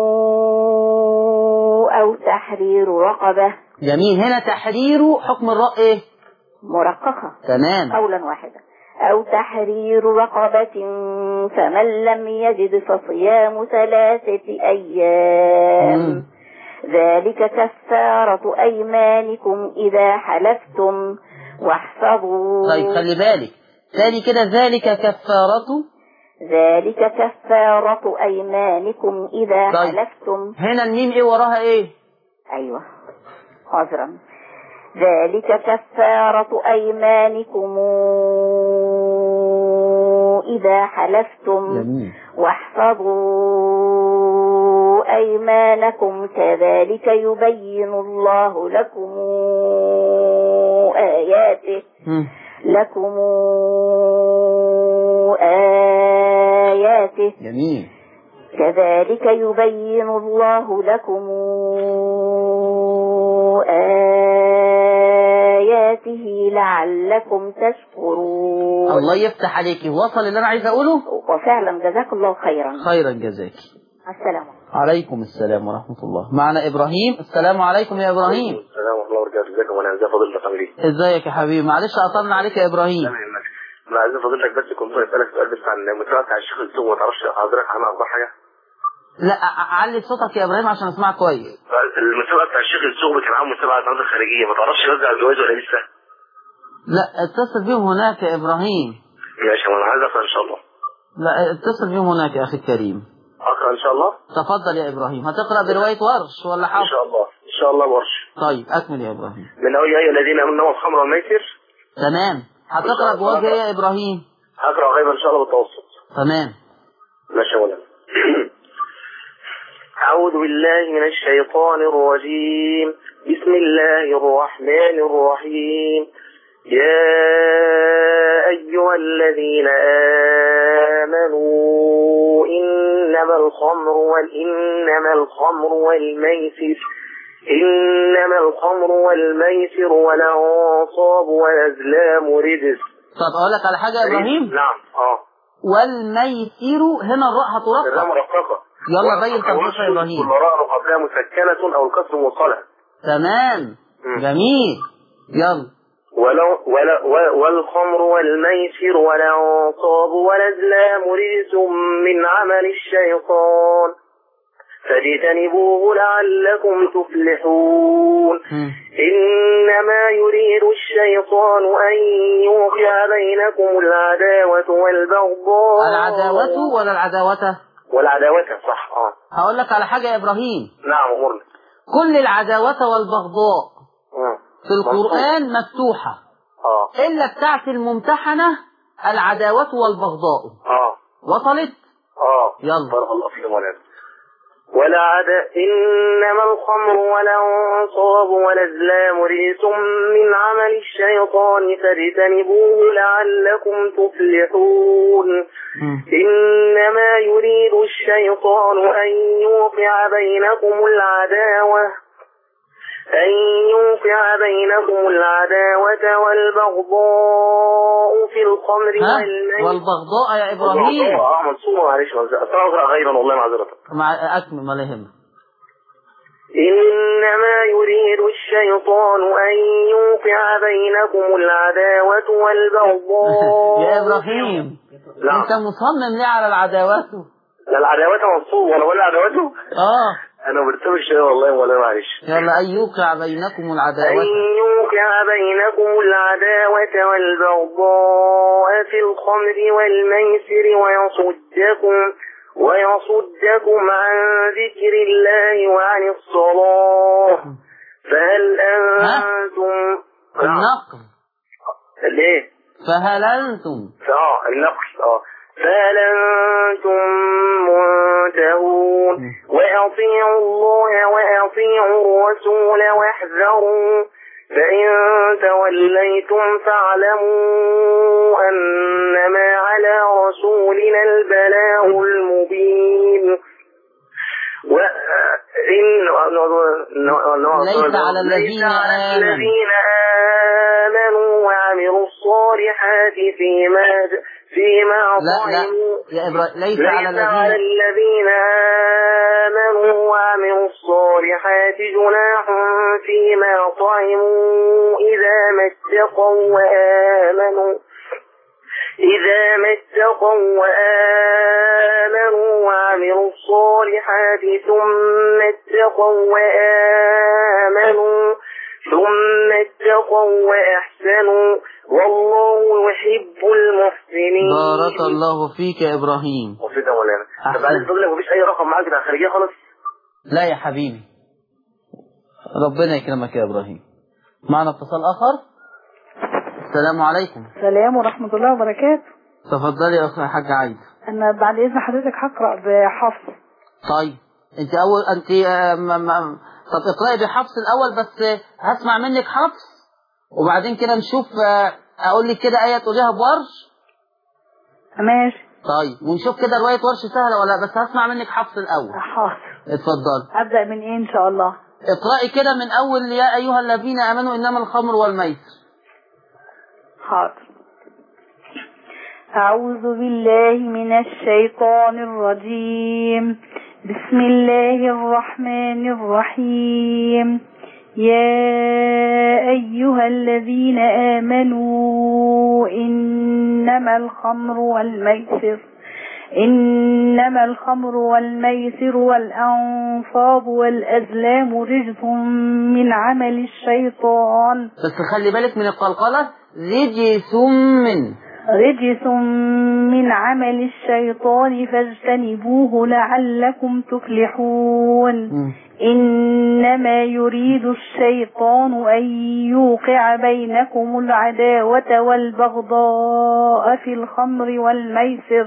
أو تحرير رقبة جميل هنا تحرير حكم الراء ايه مرققة تمام قولا واحدا أو تحرير رقبة فمن لم يجد فصيام ثلاثة أيام مم. ذلك كفارة أيمانكم إذا حلفتم واحفظوا طيب خلي بالك تاني كده ذلك كفارته ذلك كفارة أيمانكم إذا طيب. حلفتم هنا الميم ايه وراها ايه أيوة عذرا ذلك كفارة أيمانكم إذا حلفتم جميل واحفظوا أيمانكم كذلك يبين الله لكم آياته مم. لكم آياته جميل كذلك يبين الله لكم آياته لعلكم تشكرون الله يفتح عليك وصل اللي انا عايز اقوله وفعلا جزاك الله خيرا خيرا جزاك السلام عليكم عليكم السلام ورحمة الله معنا إبراهيم السلام عليكم يا إبراهيم السلام ورحمة الله وبركاته ازيكم وانا ازي فضيلتك عامل ايه؟ ازيك يا حبيبي معلش قطعنا عليك يا إبراهيم تمام ماشي. انا عايز فضيلتك بس كنت عايز اسالك سؤال بس عن المسابقه بتاع الشيخ السوق ما تعرفش حضرتك عنها اخبار حاجه؟ لا ع- علي صوتك يا إبراهيم عشان أسمعك كويس المسابقه بتاع الشيخ السوق بتاع عام مسابقه عن الخارجيه ما تعرفش يوزع الجواز ولا لسه؟ لا اتصل بيهم هناك يا إبراهيم ماشي وانا عايز اقرا ان شاء الله لا اتصل بيهم هناك يا أخي الكريم اقرا ان شاء الله؟ تفضل يا إبراهيم هتقرأ برواية ورش ولا ان حفص شاء الله ان شاء الله ورش طيب أكمل يا إبراهيم من اول يا ايها الذين امنوا الخمر والميسر تمام هتقرأ بوجه إيه يا إبراهيم هقرا غيبا ان شاء الله بالتوسط تمام ماشي يا مولانا أعوذ بالله من الشيطان الرجيم بسم الله الرحمن الرحيم يا أيها الذين آمنوا إنما الخمر والإنما الخمر والميسر إنما الخمر والميسر والأنصاب والأزلام رجس طب أقول لك على حاجة يا إبراهيم نعم اه والميسر هنا الراء الرام هترقق رقاقة يلا بين تنفيذ يا إبراهيم كل راء قبلها مسكنة أو الكسر موصلة تمام مم. جميل يلا ولو ولا و- والخمر والميسر والأنصاب والأزلام رجس من عمل الشيطان فاجتنبوه لعلكم تفلحون مم. إنما يريد الشيطان أن يوقع بينكم العداوة والبغضاء العداوة ولا العداوة والعداوة صح اه هقول لك على حاجة يا إبراهيم نعم أمرنا كل العداوة والبغضاء مم. في القرآن مفتوحة اه إلا بتاعت الممتحنة العداوة والبغضاء اه وصلت اه يلا. بارك الله فيك مولانا ولا عدا إنما الخمر والأنصاب والأزلام رجس من عمل الشيطان فاجتنبوه لعلكم تفلحون مم. إنما يريد الشيطان أن يوقع بينكم العداوة أن يوقع بينكم العداوة والبغضاء في الخمر ها والميسر والبغضاء يا إبراهيم اه منصوبة معلش معلش. أصل أنا أقرأ غيبا والله معذرة مع أكمل ما لا يهمك إنما يريد الشيطان أن يوقع بينكم العداوة والبغضاء يا إبراهيم نعم. أنت مصمم ليه على العداوة لا العداوة منصوب ولا ولا عداوته آه أنا مرتبك شوية والله ولا معلش يلا أن يوقع بينكم أن العداوة يوقع بينكم العداوة والبغضاء في الخمر والميسر ويصدكم ويصدكم عن ذكر الله وعن الصلاة فهل أنتم النقل ليه؟ فهل أنتم اه النقل اه فهل أنتم منتهون وأطيعوا الله وأطيعوا الرسول واحذروا فإن توليتم فاعلموا أنما على رسولنا البلاغ المبين وإن ليس على الذين ليس على آمنوا. الذين آمنوا وعملوا الصالحات فيما فيما لا لا طعموا يا إبراهيم ليس ليس على على الذين الذين آمنوا وعملوا الصالحات جناح فيما طعموا إذا ما اتقوا وآمنوا إذا ما اتقوا وآمنوا وعملوا الصالحات ثم اتقوا وآمنوا ثم اتقوا وأحسنوا والله يحب المحسنين بارك الله فيك يا إبراهيم وفيت يا مولانا أحسن. طب عايز اقول لك مفيش اي رقم معاك بتاع الخارجيه خالص لا يا حبيبي ربنا يكرمك يا إبراهيم معنا اتصال آخر السلام عليكم السلام ورحمة الله وبركاته تفضلي يا أخي حاج عايد أنا بعد إذن حضرتك هقرأ بحفص طيب انت اول انت آه، م- م- طب اقرأي بحفص الاول بس آه، هسمع منك حفص وبعدين كده نشوف آه، اقول لك كده ايه تقوليها بورش ماشي طيب ونشوف كده روايه ورش سهله ولا لا بس هسمع منك حفص الاول حاضر اتفضل ابدا من ايه ان شاء الله اقرأي كده من اول يا ايها الذين امنوا انما الخمر والميسر حاضر أعوذ بالله من الشيطان الرجيم بسم الله الرحمن الرحيم يا أيها الذين آمنوا إنما الخمر والميسر إنما الخمر والميسر والأنصاب والأزلام رجس من عمل الشيطان بس خلي بالك من القلقله رجس من رجس من عمل الشيطان فاجتنبوه لعلكم تفلحون مم. إنما يريد الشيطان أن يوقع بينكم العداوة والبغضاء في الخمر والميسر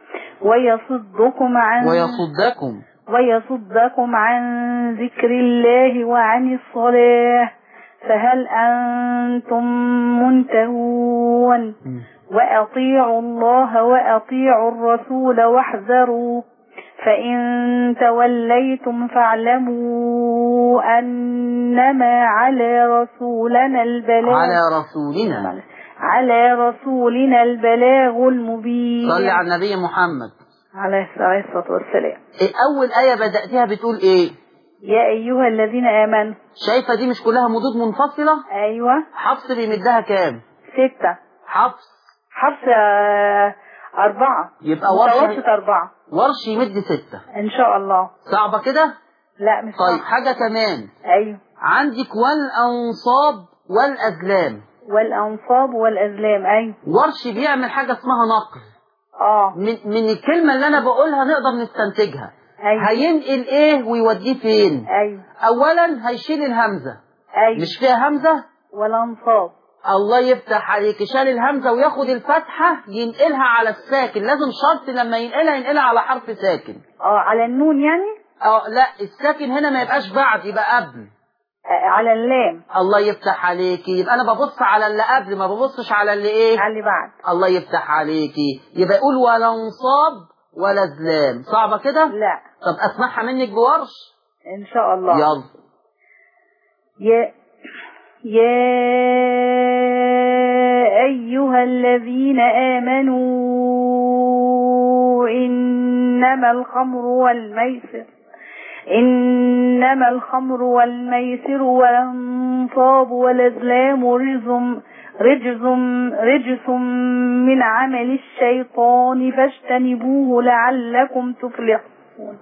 ويصدكم عن ويصدكم ويصدكم عن ذكر الله وعن الصلاة فهل أنتم منتهون مم. وأطيعوا الله وأطيعوا الرسول واحذروا فإن توليتم فاعلموا أنما على رسولنا البلاغ على رسولنا على رسولنا البلاغ المبين صلي على النبي محمد عليه الصلاة والسلام إيه اول ايه بداتيها بتقول ايه يا أيها الذين آمنوا شايفه دي مش كلها مدود منفصله أيوة حفص بيمدها كام ستة حفص حفص آه، أربعة يبقى ورش متوسط أربعة ورش يمد ستة إن شاء الله صعبة كده لا مش طيب صح. حاجة كمان أيوة عندك والأنصاب والأزلام والأنصاب والأزلام أيوة ورش بيعمل حاجة اسمها نقل آه من, من الكلمة اللي أنا بقولها نقدر نستنتجها أيوة هينقل إيه ويوديه فين أيوة أولا هيشيل الهمزة أيوة مش فيها همزة والأنصاب الله يفتح عليك شال الهمزة وياخد الفتحة ينقلها على الساكن لازم شرط لما ينقلها ينقلها على حرف ساكن آه على النون يعني اه لا الساكن هنا ما يبقاش بعد يبقى قبل آه على اللام الله يفتح عليكي يبقى انا ببص على اللي قبل ما ببصش على اللي ايه على اللي بعد الله يفتح عليكي يبقى يقول ولا انصاب ولا زلام صعبة كده لا طب اسمعها منك بورش إن شاء الله يلا يا يا أيها الذين آمنوا إنما الخمر والميسر إنما الخمر والميسر والأنصاب والأزلام رجز رجز رجس من عمل الشيطان فاجتنبوه لعلكم تفلحون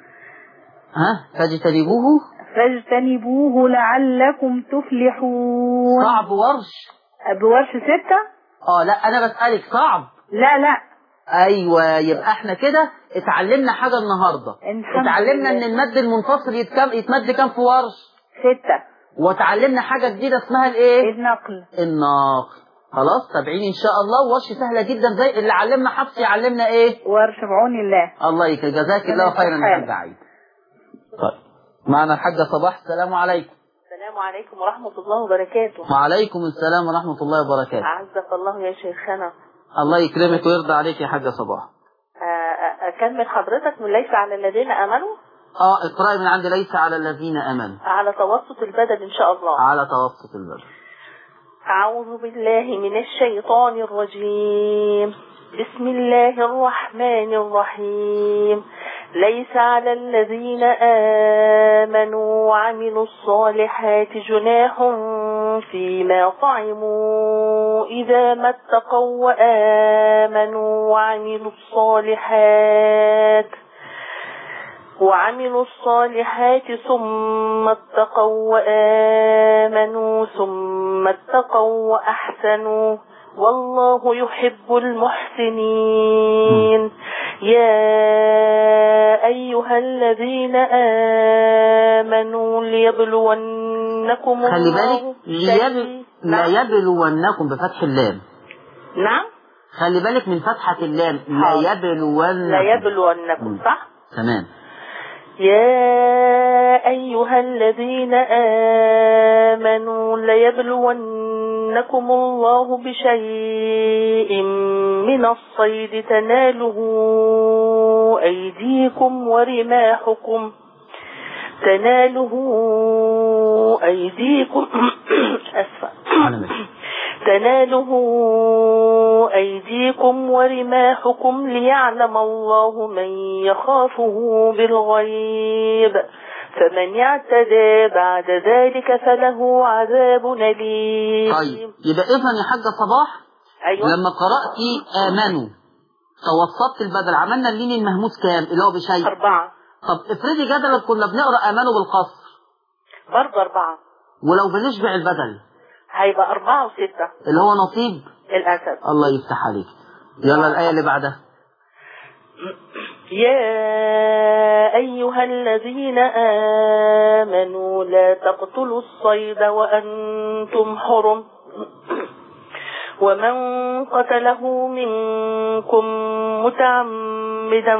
ها فاجتنبوه فاجتنبوه لعلكم تفلحون صعب ورش بورش ستة اه لا انا بسألك صعب لا لا ايوه يبقى احنا كده اتعلمنا حاجة النهاردة الحمد اتعلمنا لله. ان المد المنفصل يتكم يتمد كام في ورش ستة وتعلمنا حاجة جديدة اسمها الايه النقل الناقل خلاص تابعين ان شاء الله ورش سهلة جدا زي اللي علمنا حفص يعلمنا ايه ورش بعون الله الله يكرمك جزاك الله ربنا خيرا يا يفتح حاج عيد طيب معنا الحاجة صباح السلام عليكم السلام عليكم ورحمة الله وبركاته وعليكم السلام ورحمة الله وبركاته أعزك الله يا شيخنا الله يكرمك ويرضى عليك يا حاجة صباح آه، آه، أكمل حضرتك من ليس على الذين آمنوا اه اقرأي من عند ليس على الذين امنوا على توسط البدن إن شاء الله على توسط البر أعوذ بالله من الشيطان الرجيم بسم الله الرحمن الرحيم ليس على الذين آمنوا وعملوا الصالحات جناح فيما طعموا إذا ما اتقوا وآمنوا وعملوا الصالحات وعملوا الصالحات ثم اتقوا وآمنوا ثم اتقوا وأحسنوا والله يحب المحسنين يا أيها الذين آمنوا ليبلونكم خلي الله بالك ليب... شيء- لا نعم. يبلونكم بفتح اللام نعم خلي بالك من فتحة اللام لا حاضر. يبلونكم لا يبلونكم مم. صح تمام يا أيها الذين آمنوا ليبلونكم الله بشيء من الصيد تناله أيديكم ورماحكم تناله أيديكم أسفة على ماشي تناله أيديكم ورماحكم ليعلم الله من يخافه بالغيب فمن اعتدى بعد ذلك فله عذاب أليم طيب يبقى إذا يا حاجة صباح أيوة لما قرأت آمنوا توسطت البدل عملنا اللين المهموس كام اللي هو بشيء أربعة طب افرضي جدلا كنا بنقرأ آمنوا بالقصر برضه أربعة ولو بنشبع البدل هيبقى أربعة وستة اللي هو نصيب الأسد الله يفتح عليك يلا الآية اللي بعدها يا أيها الذين آمنوا لا تقتلوا الصيد وأنتم حرم ومن قتله منكم متعمدا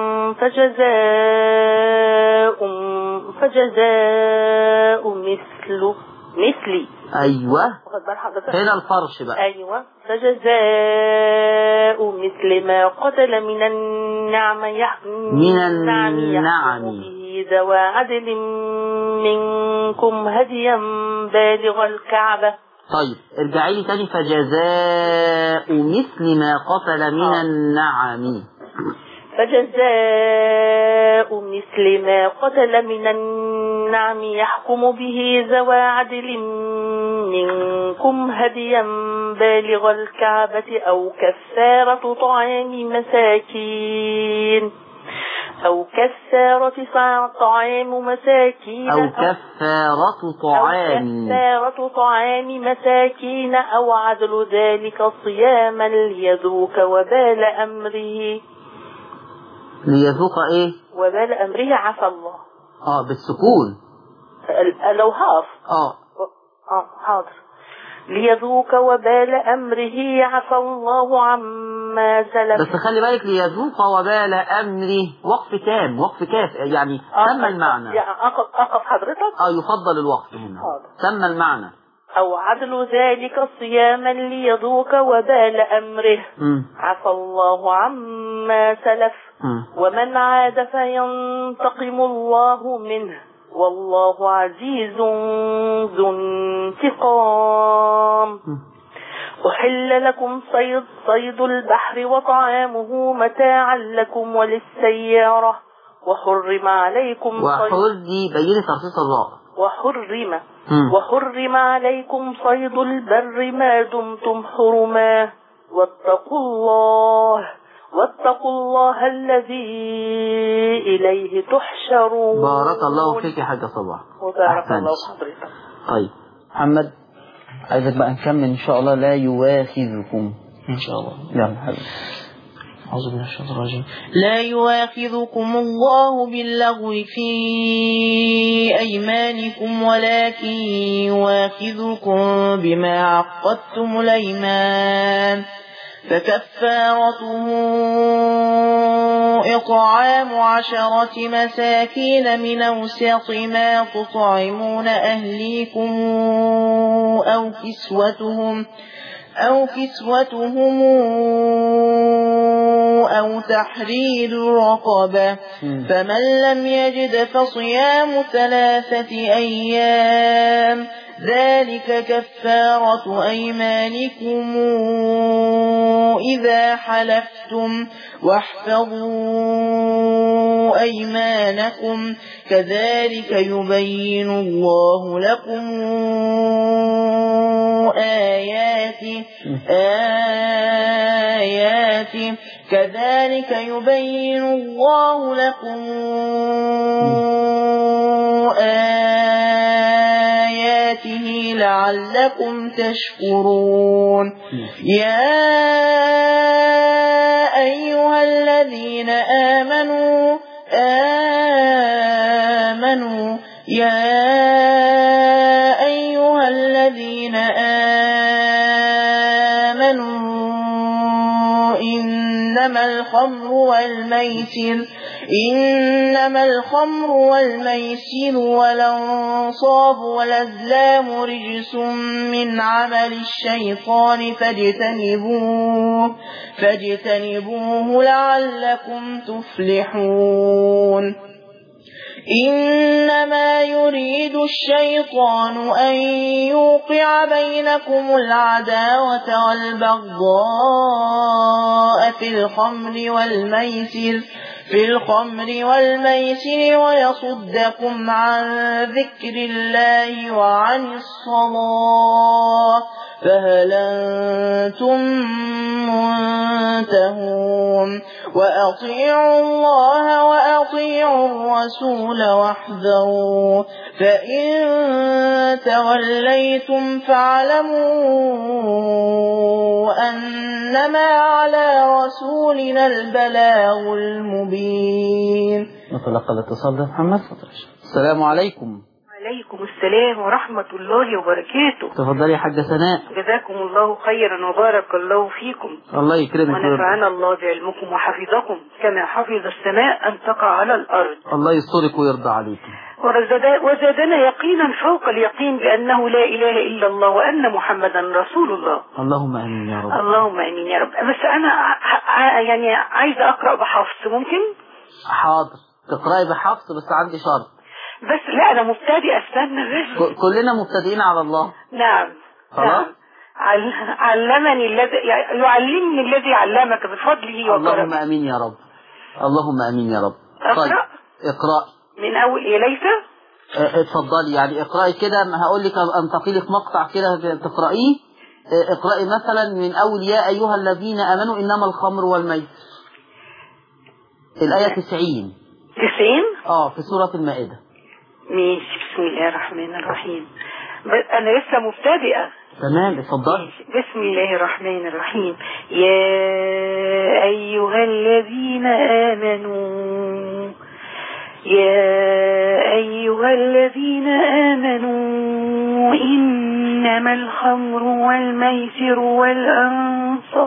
فجزاء فجزاء مثله مثلي أيوه واخد بال حضرتك هنا الفرش بقى أيوة فجزاء مثل ما قتل من النعم يح... من النعم. يحكم به ذوى عدل منكم هديا بالغ الكعبة طيب ارجعي لي تاني فجزاء مثل ما قتل من آه. النعم فجزاء مثل ما قتل من النعم يحكم به ذوى عدل منكم هديا بالغ الكعبة أو كفارة طعام مساكين أو كفارة طعام مساكين أو كفارة طعام أو كفارة طعام مساكين أو عدل ذلك صياما ليذوق وبال أمره ليذوق ايه وبال أمره عفى الله اه بالسكون ال- لو هاف اه اه حاضر ليذوق وبال أمره عفى الله عما سلف بس خلي بالك ليذوق وبال امره وقف كام وقف كاف يعني آه، تم المعنى يعني أقف, أقف حضرتك اه يفضل الوقف هنا حاضر. تم المعنى أو عدل ذلك صياما ليذوق وبال أمره مم. عفى الله عما سلف مم. ومن عاد فينتقم الله منه والله عزيز ذو انتقام مم. أحل لكم صيد, صيد البحر وطعامه متاعا لكم وللسيارة وحرم عليكم صيد وحرزي بين تخصيص الراء وحرم مم. وحرم عليكم صيد البر ما دمتم حرما واتقوا الله واتقوا الله الذي إليه تحشرون بارك الله فيك يا حاجة صباح وبارك أحسنت. الله بحضرتك طيب محمد عايزك بقى نكمل ان شاء الله لا يواخذكم إن شاء الله يلا حبيبي أعوذ بالله من الشيطان الرجيم لا يواخذكم الله باللغو في أيمانكم ولكن يواخذكم بما عقدتم الأيمان فكفارته إطعام عشرة مساكين من أوسط ما تطعمون أهليكم أو كسوتهم أو كسوتهم أو تحرير رقبة فمن لم يجد فصيام ثلاثة أيام ذلك كفارة أيمانكم إذا حلفتم واحفظوا أيمانكم كذلك يبين الله لكم آياته آياته كذلك يبين الله لكم آياته لعلكم تشكرون يا أيها الذين آمنوا آمنوا يا أيها الذين آمنوا إن إنما الخمر والميسر إنما الخمر والميسر والأنصاب والأزلام رجس من عمل الشيطان فاجتنبوه فاجتنبوه لعلكم تفلحون إنما يريد الشيطان أن يوقع بينكم العداوة والبغضاء في الخمر والميسر في الخمر والميسر ويصدكم عن ذكر الله وعن الصلاة فهل أنتم منتهون وأطيعوا الله وأطيعوا الرسول واحذروا فإن توليتم فاعلموا أنما على رسولنا البلاغ المبين نتلقى الاتصال ده محمد السلام عليكم عليكم السلام ورحمة الله وبركاته تفضلي يا حاجة سناء جزاكم الله خيرا وبارك الله فيكم الله يكرمك ويرضى. ونفعنا الله بعلمكم وحفظكم كما حفظ السماء أن تقع على الأرض الله يسترك ويرضى عليك ورزد- وزادنا يقينا فوق اليقين بأنه لا إله إلا الله وأن محمدا رسول الله اللهم امين يا رب اللهم آمين يا رب بس أنا ع- ع- يعني عايزة أقرأ بحفظ ممكن حاضر تقرأي بحفظ بس عندي شرط بس لا أنا مبتدئة استنى بس ك- كلنا مبتدئين على الله نعم خلاص؟ نعم. عل- علمني الذي يعلمني الذي علمك بفضله اللهم وكرمه امين يا رب اللهم امين يا رب أقرأ؟ طيب اقرأي من أول إليس اه، اتفضلي يعني اقرأي كده ما هقول لك انتقي لك مقطع كده تقرأيه اه، اقرأي مثلا من أول يا أيها الذين آمنوا إنما الخمر والميسر الآية 90 تسعين اه في سورة المائدة ماشي بسم الله الرحمن الرحيم ب- أنا لسه مبتدئة تمام اتفضلي بسم الله الرحمن الرحيم يا أيها الذين آمنوا يا أيها الذين آمنوا إنما الخمر والميسر والأنصاب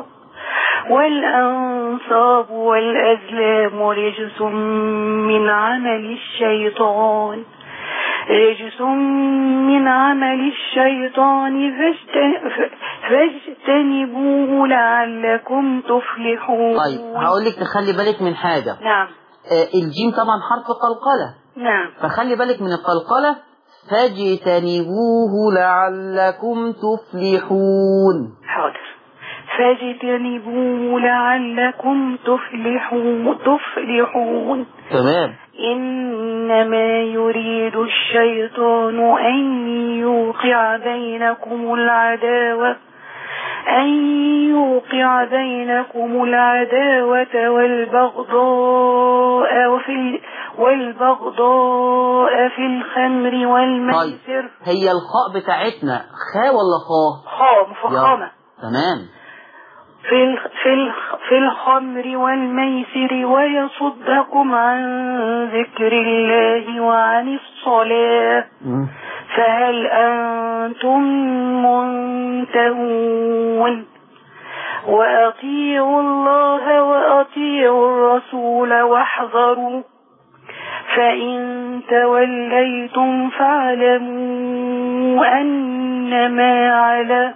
والأنصاب والأزلام رجس من عمل الشيطان رجس من عمل الشيطان فاجت- فاجتنبوه لعلكم تفلحون طيب هقول لك تخلي بالك من حاجة نعم اه، الجيم طبعا حرف قلقلة نعم فخلي بالك من القلقلة فاجتنبوه لعلكم تفلحون حاضر فاجتنبوه لعلكم تفلحون تفلحون تمام إنما يريد الشيطان أن يوقع بينكم العداوة أن يوقع بينكم العداوة والبغضاء وفي والبغضاء في الخمر طيب والميسر هي الخاء بتاعتنا خاء ولا خاء خاء مفخمة تمام في الخ في الخ في الخمر والميسر ويصدكم عن ذكر الله وعن الصلاة مم. فهل أنتم منتهون وأطيعوا الله وأطيعوا الرسول واحذروا فإن توليتم فاعلموا أنما على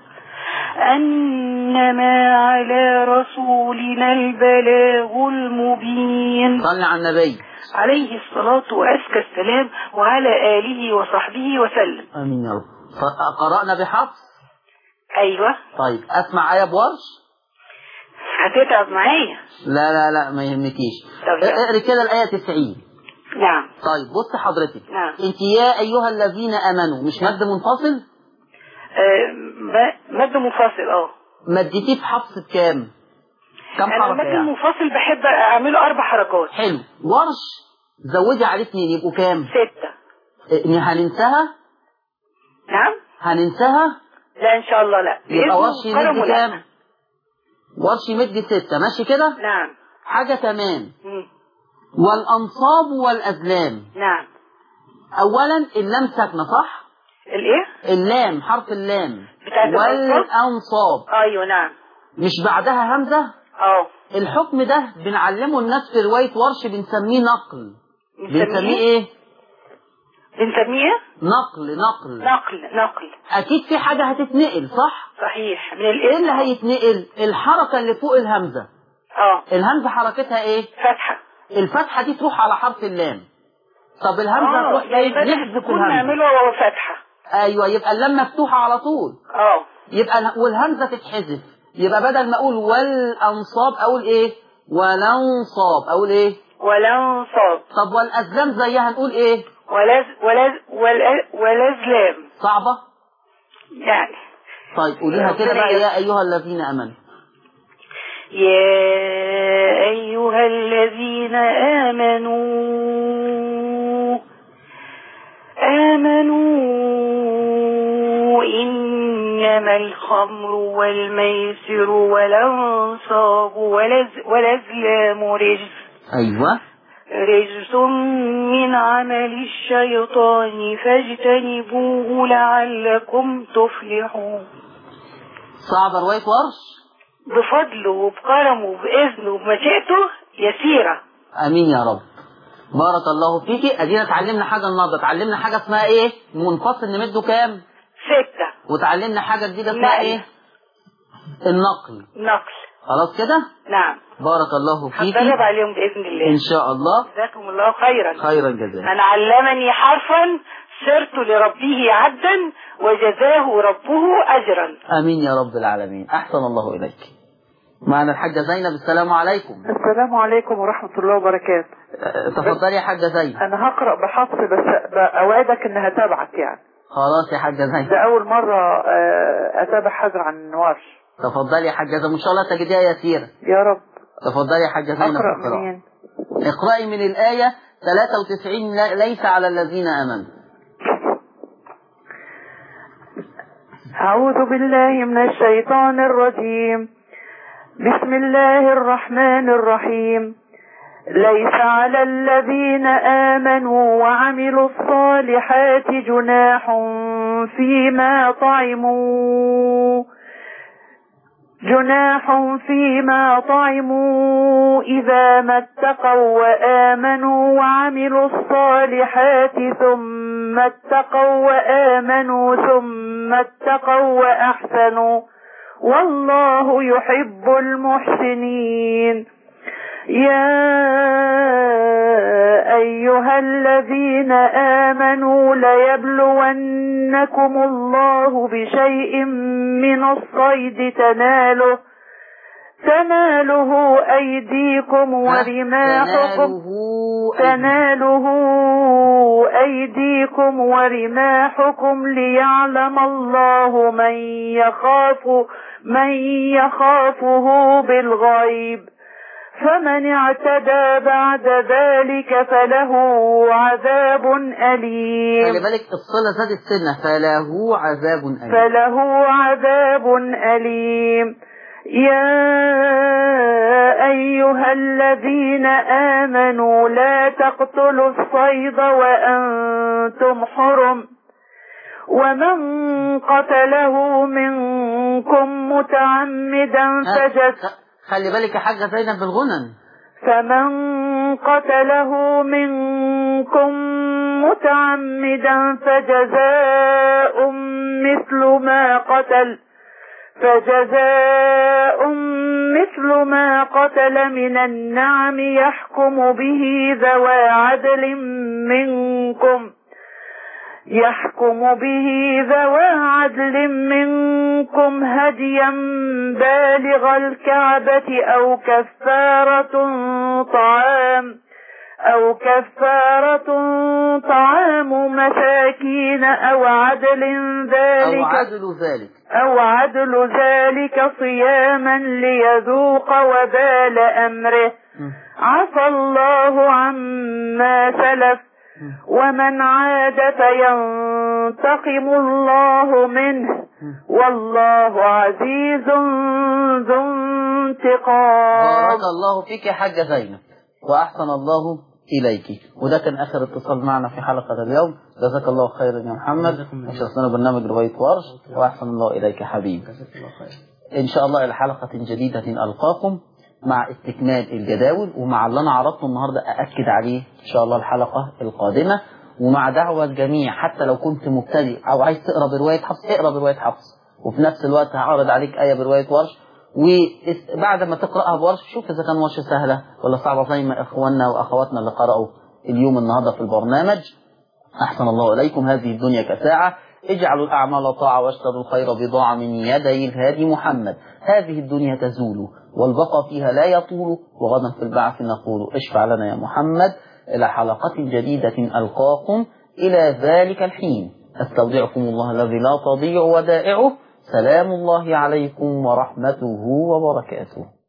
أنما على رسولنا البلاغ المبين صلي على النبي عليه الصلاة وأزكى السلام وعلى آله وصحبه وسلم امين يا رب ف- قرأنا بحفص أيوة طيب اسمع آية بورش هتتعب معايا لا لا لا ما يهمكيش طب لا. اقري كده الآية 90 نعم طيب بص حضرتك نعم. انت يا ايها الذين امنوا مش مد منفصل آه، م- مد منفصل اه مدتيه في حفص بكام كم انا حركة المد يعني المنفصل بحب اعمله اربع حركات حلو ورش زودي عليه اتنين يبقوا كام ستة إيه، هننساها نعم هننساها لا ان شاء الله لا يبقى بإذن ورش كرم يمد ولا. كام ورش يمد ستة ماشي كده نعم حاجة تمام مم. والأنصاب والأزلام نعم أولا اللام ساكنة صح الايه اللام حرف اللام بتاعت الأنصاب؟ والأنصاب ايوه نعم مش بعدها همزة اه الحكم ده بنعلمه الناس في رواية ورش بنسميه نقل بنسميه ايه بنسميه نقل نقل نقل نقل اكيد في حاجة هتتنقل صح صحيح من ايه الاسم اللي هيتنقل الحركة اللي فوق الهمزة اه الهمزة حركتها ايه فتحة الفتحة دي تروح على حرف اللام طب الهمزة اه تروح يعني ايه بدل نحذف السكون الهمزة نعمله وهو فتحة ايوه يبقى اللام مفتوحة على طول اه يبقى ال- والهمزة تتحذف يبقى بدل ما اقول والانصاب اقول ايه ولنصاب اقول ايه ولا صاد طب والازلام زيها نقول ايه ولا ولا ولا ولا زلام صعبة يعني طيب قوليها كده بقى يا ايها الذين امنوا يا أيها الذين آمنوا آمنوا إنما الخمر والميسر والأنصاب والأز- والأزلام رجس ايوه رجس من عمل الشيطان فاجتنبوه لعلكم تفلحون صعبة رواية ورش بفضله وبكرمه وبإذنه وبمشيئته يسيرة امين يا رب بارك الله فيكي ادينا اتعلمنا حاجة النهارده اتعلمنا حاجة اسمها ايه منفصل نمده كام ستة وتعلمنا حاجة جديدة اسمها نقل. ايه النقل نقل خلاص كده نعم بارك الله فيكي هتدرب عليهم بإذن الله ان شاء الله جزاكم الله خيرا خيرا جزاك من علمني حرفا صرت لربه عبدا وجزاه ربه أجرا امين يا رب العالمين احسن الله اليك معنا الحاجة زينب السلام عليكم السلام عليكم ورحمة الله وبركاته أه، تفضلي يا حاجة زينب أنا هقرأ بحفظ بس أوعدك إنها هتابعك يعني خلاص يا حاجة زينب ده أول مرة آه، أتابع حذر عن ورش تفضلي يا حاجة زينب ان شاء الله تجديها يسيرة يا رب تفضلي يا حاجة زينب أقرأ في القراءة. منين اقرأي من الآية 93 لا- ليس على الذين آمنوا أعوذ بالله من الشيطان الرجيم بسم الله الرحمن الرحيم ليس على الذين آمنوا وعملوا الصالحات جناح فيما طعموا جناح فيما طعموا إذا ما اتقوا وآمنوا وعملوا الصالحات ثم اتقوا وآمنوا ثم اتقوا وأحسنوا والله يحب المحسنين يا أيها الذين آمنوا ليبلونكم الله بشيء من الصيد تناله تناله أيديكم ورماحكم تناله أيديكم ورماحكم ليعلم الله من يخاف من يخافه بالغيب فمن اعتدى بعد ذلك فله عذاب أليم خلي بالك الصلة زادت سنة فله عذاب أليم فله عذاب أليم يا أيها الذين آمنوا لا تقتلوا الصيد وأنتم حرم ومن قتله منكم متعمدا فجزاء خلي بالك يا حاجة زينب بالغنن فمن قتله منكم متعمدا فجزاء مثل ما قتل فجزاء مثل ما قتل من النعم يحكم به ذوى عدل منكم يحكم به ذوى عدل منكم هديا بالغ الكعبة أو كفارة طعام أو كفارة طعام مساكين أو عدل ذلك أو عدل ذلك أو عدل ذلك صياما ليذوق وبال أمره عفى الله عما سلف ومن عاد فينتقم الله منه والله عزيز ذو انتقام بارك الله فيك يا حاجة زينب وأحسن الله إليك وده كان آخر اتصال معنا في حلقة اليوم جزاك الله خيرا يا محمد أشرفنا برنامج رواية ورش وأحسن الله إليك حبيبي إن شاء الله إلى حلقة جديدة ألقاكم مع استكمال الجداول ومع اللي أنا عرضته النهاردة أأكد عليه إن شاء الله الحلقة القادمة ومع دعوة الجميع حتى لو كنت مبتدئ أو عايز تقرأ برواية حفص اقرأ برواية حفص وفي نفس الوقت هعرض عليك آية برواية ورش وبعد ما تقرأها بورش شوف إذا كان ورش سهلة ولا صعبة زي ما إخواننا وأخواتنا اللي قرأوا اليوم النهاردة في البرنامج أحسن الله إليكم هذه الدنيا كساعة اجعلوا الأعمال طاعة واشتروا الخير بضاعة من يدي الهادي محمد هذه الدنيا تزول والبقاء فيها لا يطول وغدا في البعث نقول اشفع لنا يا محمد إلى حلقة جديدة ألقاكم إلى ذلك الحين أستودعكم الله الذي لا تضيع ودائعه سلام الله عليكم ورحمته وبركاته